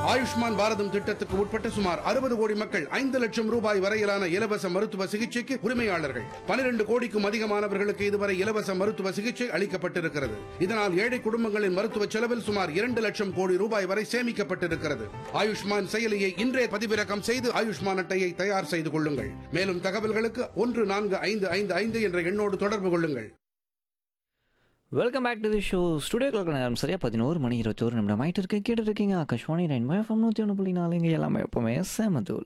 ஆயுஷ்மான் பாரதம் திட்டத்துக்கு உட்பட்ட சுமார் அறுபது கோடி மக்கள் ஐந்து லட்சம் ரூபாய் வரையிலான இலவச மருத்துவ சிகிச்சைக்கு உரிமையாளர்கள் பனிரெண்டு கோடிக்கும் அதிகமானவர்களுக்கு இதுவரை இலவச மருத்துவ சிகிச்சை அளிக்கப்பட்டிருக்கிறது இதனால் ஏழை குடும்பங்களின் மருத்துவ செலவில் சுமார் இரண்டு லட்சம் கோடி ரூபாய் வரை சேமிக்கப்பட்டிருக்கிறது ஆயுஷ்மான் செயலியை இன்றே பதிவிறக்கம் செய்து ஆயுஷ்மான் அட்டையை தயார் செய்து கொள்ளுங்கள் மேலும் தகவல்களுக்கு ஒன்று நான்கு ஐந்து ஐந்து ஐந்து என்ற எண்ணோடு தொடர்பு கொள்ளுங்கள் welcome back to the show studio கிளக்க நேரம் சரியா பதினோரு மணி இருபத்தோரு நிமிடம் ஆயிட்டு இருக்கு கேட்டு இருக்கீங்க ஆகாஷ்வாணி நைன் எஃப்எம் நூற்றி ஒன்று புள்ளி நாலுங்க எல்லாமே எப்பவுமே சேமத்தூள்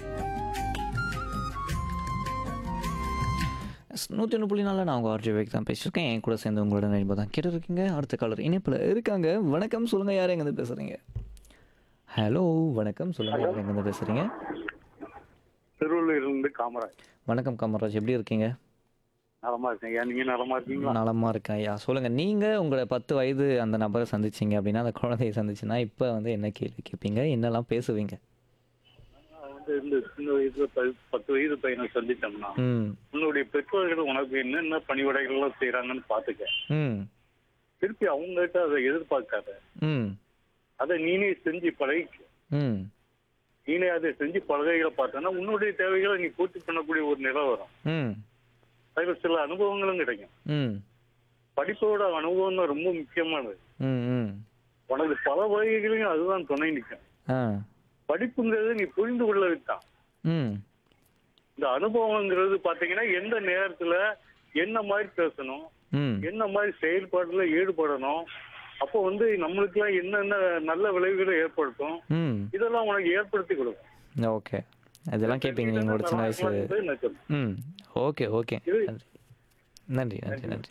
நூற்றி ஒன்று புள்ளி நாலில் நான் உங்கள் ஆர்ஜி வேக் தான் பேசியிருக்கேன் என் கூட சேர்ந்து உங்களோட நைன்பு தான் கேட்டு இருக்கீங்க அடுத்த காலர் இணைப்பில் இருக்காங்க வணக்கம் சொல்லுங்கள் யார் எங்கேருந்து பேசுகிறீங்க ஹலோ வணக்கம் சொல்லுங்கள் யார் எங்கேருந்து பேசுகிறீங்க திருவள்ளூர்லேருந்து காமராஜ் வணக்கம் காமராஜ் எப்படி இருக்கீங்க நலமா இருக்கீங்க நீங்க நலமா இருக்கீங்களா நலமாக இருக்கேன் ஐயா சொல்லுங்கள் நீங்கள் உங்களை பத்து வயது அந்த நபரை சந்திச்சீங்க அப்படின்னா அந்த குழந்தைய சந்திச்சுன்னா இப்போ வந்து என்ன கேள்வி கேட்பீங்க என்னெல்லாம் பேசுவீங்க நான் வந்து இந்த சின்ன வயசுல ப- பத்து வயது பையனை சந்தித்தோம்னா ம் உன்னுடைய பெற்றோர்கள் உனக்கு என்னென்ன பணிவிடைகள் எல்லாம் செய்யறாங்கன்னு பாத்துக்க ம் திருப்பி அவங்ககிட்ட அதை எதிர்பார்க்காத ம் அதை நீனே செஞ்சு பழகிக்க ம் நீனே அதை செஞ்சு பழகைகளை பார்த்தோன்னா உன்னுடைய தேவைகளை நீ பூர்த்தி பண்ணக்கூடிய ஒரு நிலை வரும் ம் அதுல சில அனுபவங்களும் கிடைக்கும் ம் படிப்போட அனுபவம் தான் ரொம்ப முக்கியமானது ம் ம் உனக்கு பல வகைகளையும் அதுதான் துணை நிற்கும் ஆ படிப்புங்கிறது நீ புரிந்து கொள்ள வைத்தான் ம் இந்த அனுபவங்கிறது பாத்தீங்கன்னா எந்த நேரத்துல என்ன மாதிரி பேசணும் ம் என்ன மாதிரி செயல்பாடுல ஈடுபடணும் அப்போ வந்து நம்மளுக்குலாம் என்னென்ன நல்ல விளைவுகளை ஏற்படுத்தும் ம் இதெல்லாம் உனக்கு ஏற்படுத்தி கொடுக்கும் ஓகே அதெல்லாம் கேட்பீங்க நீங்கள் ஒரு சின்ன வயசு நான் சொல்றேன். ம் ஓகே ஓகே இது- நன்றி நன்றி நன்றி நன்றி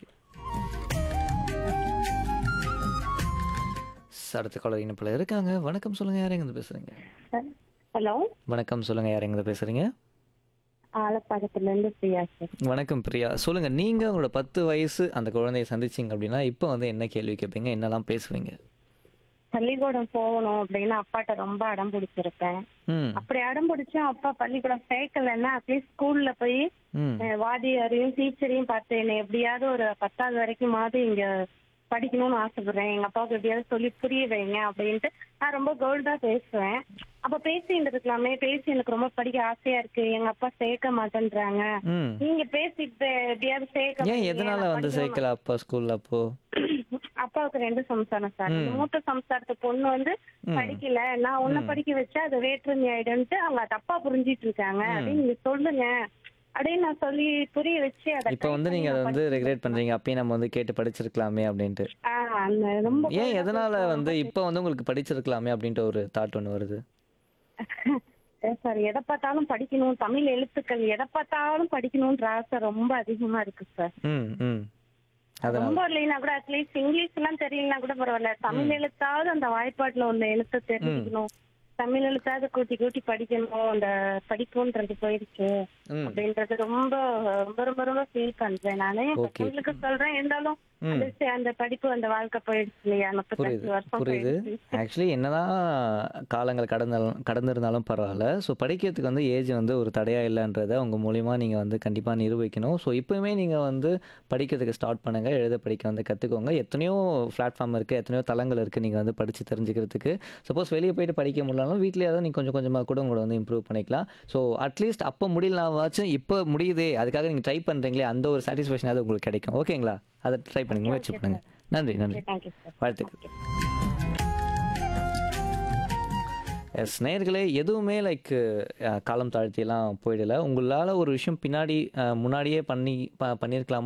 அடுத்த காலர் இணைப்பில் இருக்காங்க வணக்கம் சொல்லுங்கள் யார் எங்கேருந்து பேசுகிறீங்க ஹலோ வணக்கம் சொல்லுங்கள் யார் எங்கேருந்து பேசுகிறீங்க ஆலப்பாக்கத்துல இருந்து பிரியா சார் வணக்கம் பிரியா சொல்லுங்க நீங்க உங்களோட பத்து வயசு அந்த குழந்தைய சந்திச்சீங்க அப்படின்னா இப்போ வந்து என்ன கேள்வி கேட்பீங்க என்னெல்லாம் பேசுவீங்க பள்ளிக்கூடம் போகணும் அப்படின்னு அப்பாட்ட ரொம்ப அடம் பிடிச்சிருப்பேன் ம் அப்படி அடம் பிடிச்சும் அப்பா பள்ளிக்கூடம் சேர்க்கலன்னா அட்லீஸ்ட் ஸ்கூல்ல போய் ம் அஹ், வாத்தியாரையும் டீச்சரையும் பார்த்து என்னை எப்படியாவது ஒரு பத்தாவது வரைக்குமாவது இங்க படிக்கணும்னு ஆசைப்படுறேன் எங்க அப்பாவுக்கு எப்படியாவது சொல்லி புரிய வைங்க அப்படின்ட்டு நான் ரொம்ப கோல்டா பேசுவேன் அப்ப பேசிட்டு இருக்கலாமே பேசி எனக்கு ரொம்ப படிக்க ஆசையா இருக்கு எங்க அப்பா சேர்க்க மாட்டேன்றாங்க ம் நீங்க பேசிட்டு எப்படியாவது சேர்க்க ஏன் வைங்க, எதனால நான் வந்து படிக்கணும். சேர்க்கல அப்பா ஸ்கூல்ல அப்போ அப்பாவுக்கு ரெண்டு சம்சாரம் சார் ம். மூத்த சம்சாரத்து பொண்ணு வந்து ம். படிக்கல நான் உன்னை படிக்க வச்சா அது வேற்றுமை ஆயிடும்ட்டு அவங்க தப்பா புரிஞ்சிட்டு இருக்காங்க அப்படின்னு நீங்க சொல்லுங்க அப்படின்னு நான் சொல்லி புரிய வச்சு அதை இப்போ வந்து நீங்க அதை வந்து ரெகுலேட் பண்றீங்க அப்பயே நம்ம வந்து கேட்டு படிச்சிருக்கலாமே அப்படின்ட்டு ஆஹ் அந்த ரொம்ப ஏன் எதனால வந்து இப்போ வந்து உங்களுக்கு படிச்சிருக்கலாமே அப்படின்ட்டு ஒரு தாட் ஒன்று வருது சார் எதை பார்த்தாலும் படிக்கணும் தமிழ் எழுத்துக்கள் எதை பார்த்தாலும் படிக்கணும்ன்ற ஆசை ரொம்ப அதிகமா இருக்கு சார் ம் ம் அதனால ரொம்ப இல்லைன்னா கூட அட்லீஸ்ட் இங்கிலீஷ் எல்லாம் தெரியலனா கூட பரவாயில்ல தமிழ் எழுத்தாவது அந்த வாய்ப்பாட்டுல உள்ள எழுத்து தெரிஞ்சுக்கணும் தமிழ் எழுத்தாவது கூட்டி கூட்டி படிக்கணும் அந்த படிப்புன்றது போயிடுச்சு ம் அப்படின்றது ரொம்ப ரொம்ப ரொம்ப ரொம்ப ஃபீல் பண்றேன் நானே என் Okay. பசங்களுக்கு சொல்றேன் இருந்தாலும் ம். அது சரி, அந்த படிப்பு அந்த வாழ்க்கை போயிடுச்சு இல்லையா புரியுது முப்பத்தஞ்சு வருஷம் புரியுது போயிடுச்சு ஆக்சுவலி என்னதான் காலங்கள் கடந்தாலும் கடந்திருந்தாலும் பரவாயில்ல ஸோ படிக்கிறதுக்கு வந்து ஏஜ் வந்து ஒரு தடையா இல்லைன்றதை உங்கள் மூலிமா நீங்கள் வந்து கண்டிப்பாக நிரூபிக்கணும் ஸோ இப்போவுமே நீங்கள் வந்து படிக்கிறதுக்கு ஸ்டார்ட் பண்ணுங்கள் எழுத படிக்க வந்து கற்றுக்கோங்க எத்தனையோ பிளாட்ஃபார்ம் இருக்குது எத்தனையோ தளங்கள் இருக்குது நீங்கள் வந்து படித்து தெரிஞ்சுக்கிறதுக்கு சப்போஸ் வெளியே போயிட்டு படிக்க முடியலனாலும் வீட்டிலேயே தான் நீங்கள் கொஞ்சம் கொஞ்சமாக கூட உங்களை வந்து இம்ப்ரூவ் பண்ணிக்கலாம் ஸோ அட்லீஸ்ட் அப்போ முடியலனாவாச்சும் இப்போ முடியுதே அதுக்காக நீங்கள் ட்ரை பண்ணுறீங்களே அந்த ஒரு சாட்டிஸ்ஃபேக்ஷன் அது உங்களுக்கு கிடைக்கும் ஓகேங்களா அதை ட்ரை பண்ணுங்க முயற்சி பண்ணுங்க நன்றி நன்றி தேங்க்யூ சார் வாழ்த்துக்கள் எஸ் நேர்களே எதுவுமே லைக் காலம் தாழ்த்தியெல்லாம் போயிடல உங்களால் ஒரு விஷயம் பின்னாடி அஹ், முன்னாடியே பண்ணி ப பண்ணியிருக்கலாமோ